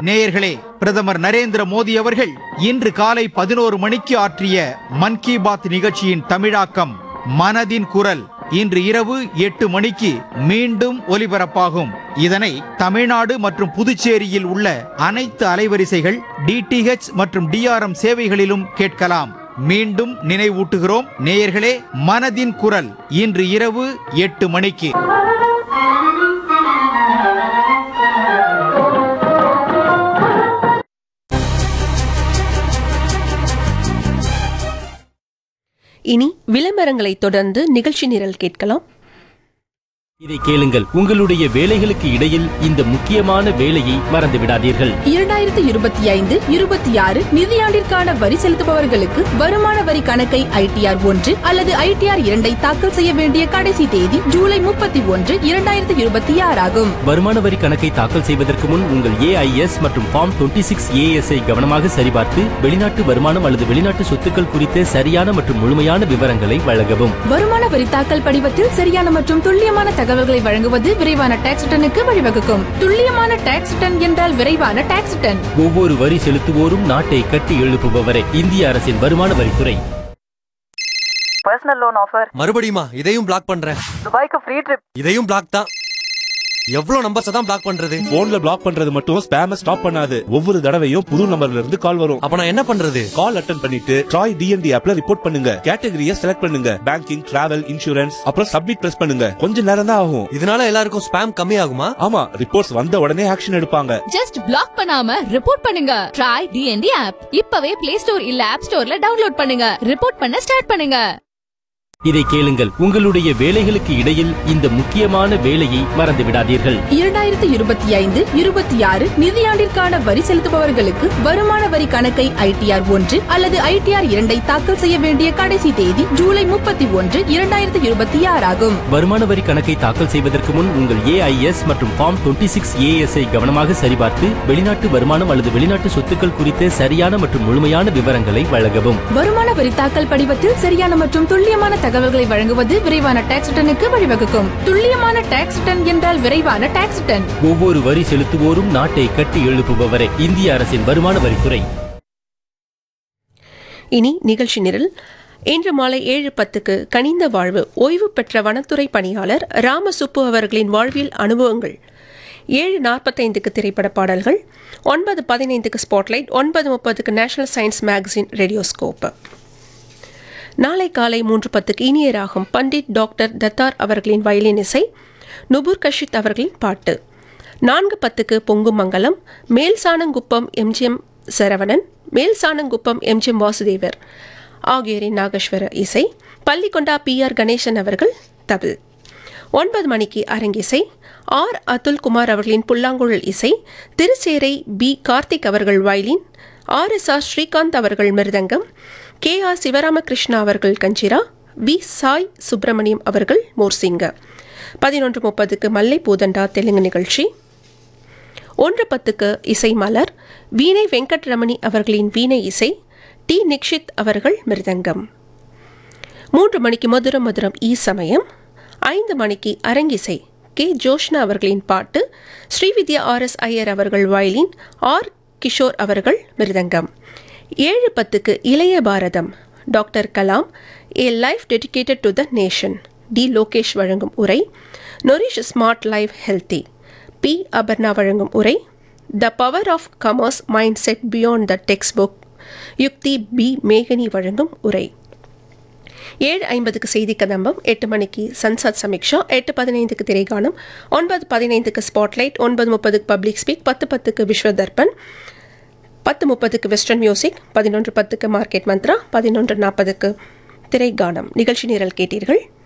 நேயர்களே பிரதமர் நரேந்திர மோடி அவர்கள் இன்று காலை பதினோரு மணிக்கு ஆற்றிய மன் கி பாத் நிகழ்ச்சியின் தமிழாக்கம் மனதின் குரல் இன்று இரவு எட்டு மணிக்கு மீண்டும் ஒலிபரப்பாகும் இதனை தமிழ்நாடு மற்றும் புதுச்சேரியில் உள்ள அனைத்து அலைவரிசைகள் டிடிஹெச் மற்றும் டிஆர்எம் சேவைகளிலும் கேட்கலாம் மீண்டும் நினைவூட்டுகிறோம் நேயர்களே மனதின் குரல் இன்று இரவு எட்டு மணிக்கு இனி விளம்பரங்களை தொடர்ந்து நிகழ்ச்சி நிரல் கேட்கலாம் இதை கேளுங்கள் உங்களுடைய வேலைகளுக்கு இடையில் இந்த முக்கியமான வேலையை மறந்து விடாதீர்கள் இரண்டாயிரத்தி இருபத்தி ஐந்து இருபத்தி ஆறு நிதியாண்டிற்கான வரி செலுத்துபவர்களுக்கு வருமான வரி கணக்கை ஐடிஆர் ஒன்று அல்லது ஐடிஆர் இரண்டை தாக்கல் செய்ய வேண்டிய கடைசி தேதி ஜூலை முப்பத்தி ஒன்று இரண்டாயிரத்தி இருபத்தி ஆறாகும் வருமான வரி கணக்கை தாக்கல் செய்வதற்கு முன் உங்கள் ஏஐஎஸ் மற்றும் ஃபார்ம் 26 சிக்ஸ் ஏஎஸ்ஐ கவனமாக சரிபார்த்து வெளிநாட்டு வருமானம் அல்லது வெளிநாட்டு சொத்துக்கள் குறித்த சரியான மற்றும் முழுமையான விவரங்களை வழங்கவும் வருமான வரி தாக்கல் படிவத்தில் சரியான மற்றும் துல்லியமான தகவல்களை வழங்குவது விரைவான டாக்ஸ் ரிட்டனுக்கு வழிவகுக்கும் துல்லியமான டாக்ஸ் ரிட்டன் என்றால் விரைவான டாக்ஸ் ரிட்டன் ஒவ்வொரு வரி செலுத்துவோரும் நாட்டை கட்டி எழுப்புபவரே இந்திய அரசின் வருமான வரித்துறை பர்சனல் லோன் ஆஃபர் மறுபடியுமா இதையும் பிளாக் பண்றேன் துபாய்க்கு ஃப்ரீ ட்ரிப் இதையும் பிளாக் தான் எவ்வளவு நம்பர்ஸ் தான் பிளாக் பண்றது போன்ல பிளாக் பண்றது மட்டும் ஸ்பேம ஸ்டாப் பண்ணாது ஒவ்வொரு தடவையும் புது நம்பர்ல இருந்து கால் வரும் அப்ப நான் என்ன பண்றது கால் அட்டன் பண்ணிட்டு ட்ராய் டிஎன்டி ஆப்ல ரிப்போர்ட் பண்ணுங்க கேட்டகரியை செலக்ட் பண்ணுங்க பேங்கிங் டிராவல் இன்சூரன்ஸ் அப்புறம் சப்மிட் பிரஸ் பண்ணுங்க கொஞ்ச நேரம் தான் ஆகும் இதனால எல்லாருக்கும் ஸ்பேம் கம்மி ஆகுமா ஆமா ரிப்போர்ட்ஸ் வந்த உடனே ஆக்ஷன் எடுப்பாங்க ஜஸ்ட் பிளாக் பண்ணாம ரிப்போர்ட் பண்ணுங்க ட்ரை டிஎன்டி ஆப் இப்பவே பிளே ஸ்டோர் இல்ல ஆப் ஸ்டோர்ல டவுன்லோட் பண்ணுங்க ரிப்போர்ட் பண்ண ஸ்டார்ட் பண்ணுங்க இதை கேளுங்கள் உங்களுடைய வேலைகளுக்கு இடையில் இந்த முக்கியமான வேலையை மறந்து விடாதீர்கள் இரண்டாயிரத்தி இருபத்தி ஐந்து இருபத்தி ஆறு நிதியாண்டிற்கான வரி செலுத்துபவர்களுக்கு வருமான வரி கணக்கை ஐடிஆர் ஒன்று அல்லது ஐடிஆர் இரண்டை தாக்கல் செய்ய வேண்டிய கடைசி தேதி ஜூலை முப்பத்தி ஒன்று இரண்டாயிரத்தி இருபத்தி ஆறாகும் வருமான வரி கணக்கை தாக்கல் செய்வதற்கு முன் உங்கள் ஏஐஎஸ் மற்றும் ஃபார்ம் 26 சிக்ஸ் ஏஎஸ்ஐ கவனமாக சரிபார்த்து வெளிநாட்டு வருமானம் அல்லது வெளிநாட்டு சொத்துக்கள் குறித்த சரியான மற்றும் முழுமையான விவரங்களை வழங்கவும் வருமான வரி தாக்கல் படிவத்தில் சரியான மற்றும் துல்லியமான தகவல்களை வழங்குவது விரைவான டாக்ஸ் ரிட்டனுக்கு வழிவகுக்கும் துல்லியமான டாக்ஸ் ரிட்டன் என்றால் விரைவான டாக்ஸ் ரிட்டன் ஒவ்வொரு வரி செலுத்துவோரும் நாட்டை கட்டி எழுப்புபவரே இந்திய அரசின் வருமான வரித்துறை இனி நிகழ்ச்சி நிரல் இன்று மாலை ஏழு பத்துக்கு கனிந்த வாழ்வு ஓய்வு பெற்ற வனத்துறை பணியாளர் ராமசுப்பு அவர்களின் வாழ்வியல் அனுபவங்கள் ஏழு நாற்பத்தைந்துக்கு திரைப்பட பாடல்கள் ஒன்பது பதினைந்துக்கு ஸ்பாட்லைட் ஒன்பது முப்பதுக்கு நேஷனல் சயின்ஸ் மேகசின் ரேடியோஸ்கோப் நாளை காலை மூன்று பத்துக்கு இனிய ராகம் பண்டிட் டாக்டர் தத்தார் அவர்களின் வயலின் இசை நுபுர் கஷித் அவர்களின் பாட்டு நான்கு பத்துக்கு பொங்கும் மங்கலம் மேல் சாணங்குப்பம் எம்ஜிஎம் சரவணன் மேல் சாணங்குப்பம் எம்ஜிஎம் வாசுதேவர் ஆகியோரின் நாகேஸ்வர இசை பள்ளிக்கொண்டா பி ஆர் கணேசன் அவர்கள் தபில் ஒன்பது மணிக்கு அரங்கிசை ஆர் அதுல் குமார் அவர்களின் புல்லாங்குழல் இசை திருச்சேரை பி கார்த்திக் அவர்கள் violin R S R Srikanth அவர்கள் மிருதங்கம் கே ஆர் சிவராமகிருஷ்ணா அவர்கள் கஞ்சிரா வி சாய் சுப்பிரமணியம் அவர்கள் மோர்சிங்க பதினொன்று முப்பதுக்கு மல்லை பூதண்டா தெலுங்கு நிகழ்ச்சி ஒன்று பத்துக்கு இசை மலர் வீணை வெங்கட்ரமணி அவர்களின் வீணை இசை டி நிக்ஷித் அவர்கள் மிருதங்கம் மூன்று மணிக்கு மதுரம் மதுரம் ஈ சமயம் ஐந்து மணிக்கு அரங்கிசை கே ஜோஷ்னா அவர்களின் பாட்டு ஸ்ரீவித்யா ஆர் எஸ் ஐயர் அவர்கள் வயலின் ஆர் கிஷோர் அவர்கள் மிருதங்கம் ஏழு பத்துக்கு இளைய பாரதம் doctor Kalam a life dedicated to the nation D Lokesh வழங்கும் உரை nourish smart life healthy P Aparna வழங்கும் உரை the power of commerce mindset beyond the text book Yukthi P மேகனி வழங்கும் உரை ஏழு ஐம்பதுக்கு செய்தி கதம்பம் எட்டு மணிக்கு சன்சத் சமீக்ஷா எட்டு பதினைந்துக்கு திரைகானம் ஒன்பது பதினைந்துக்கு ஸ்பாட்லைட் ஒன்பது முப்பதுக்கு பப்ளிக் ஸ்பீக் பத்து பத்துக்கு விஸ்வ தர்பன் பத்து முப்பதுக்கு வெஸ்டர்ன் மியூசிக் பதினொன்று பத்துக்கு மார்க்கெட் மந்த்ரா பதினொன்று நாற்பதுக்கு திரைகானம் நிகழ்ச்சி நிரல் கேட்டீர்கள்